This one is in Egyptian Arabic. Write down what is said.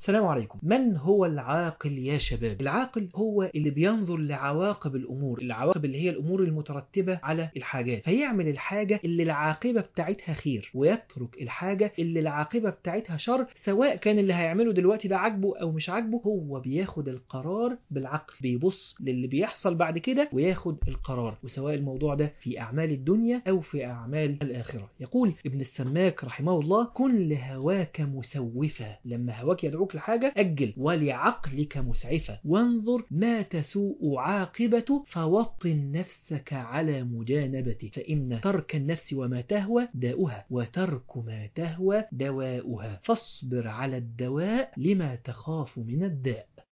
السلام عليكم من هو العاقل يا شباب العاقل هو اللي بينظر لعواقب الأمور العواقب اللي هي الأمور المترتبة على الحاجات فيعمل الحاجة اللي العاقبة بتاعتها خير ويترك الحاجة اللي العاقبة بتاعتها شر سواء كان اللي هيعمله دلوقتي ده عاجبه أو مش عاجبه هو بياخد القرار بالعقل بيبص للي بيحصل بعد كده وياخد القرار وسواء الموضوع ده في أعمال الدنيا أو في أعمال الآخرة يقول ابن السماك رحمه الله كن لهواك مسوفا لما هواك يدعوك لحاجة أجل ولعقلك مسعفة وانظر ما تسوء عاقبة فوطن نفسك على مجانبته فإن ترك النفس وما تهوى داؤها وترك ما تهوى دواؤها فاصبر على الدواء لما تخاف من الداء